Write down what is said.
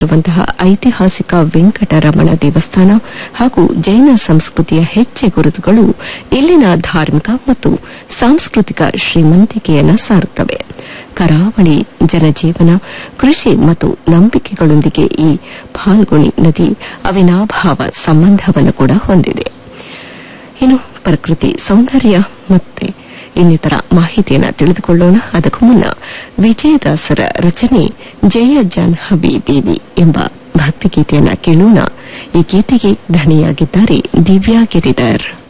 ಇರುವಂತಹ ಐತಿಹಾಸಿಕ ವೆಂಕಟರಮಣ ದೇವಸ್ಥಾನ ಹಾಗೂ ಜೈನ ಸಂಸ್ಕೃತಿಯ ಹೆಜ್ಜೆ ಗುರುತುಗಳು ಇಲ್ಲಿನ ಧಾರ್ಮಿಕ ಮತ್ತು ಸಾಂಸ್ಕೃತಿಕ ಶ್ರೀಮಂತಿಕೆಯನ್ನು ಸಾರುತ್ತವೆ ಕರಾವಳಿ ಜನಜೀವನ ಕೃಷಿ ಮತ್ತು ನಂಬಿಕೆಗಳೊಂದಿಗೆ ಈ ಫಾಲ್ಗುಣಿ ನದಿ ಅವಿನಾಭಾವ ಸಂಬಂಧವನ್ನು ಕೂಡ ಹೊಂದಿದೆ ಇನ್ನು ಪ್ರಕೃತಿ ಸೌಂದರ್ಯ ಮತ್ತೆ ಇನ್ನಿತರ ಮಾಹಿತಿಯನ್ನು ತಿಳಿದುಕೊಳ್ಳೋಣ ಅದಕ್ಕೂ ಮುನ್ನ ವಿಜಯದಾಸರ ರಚನೆ ಜಯ ಜಾಹ್ನವಿ ದೇವಿ ಎಂಬ ಭಕ್ತಿಗೀತೆಯನ್ನ ಕೇಳೋಣ ಈ ಗೀತೆಗೆ ಧನಿಯಾಗಿದ್ದಾರೆ ದಿವ್ಯಾ ಗಿರಿಧರ್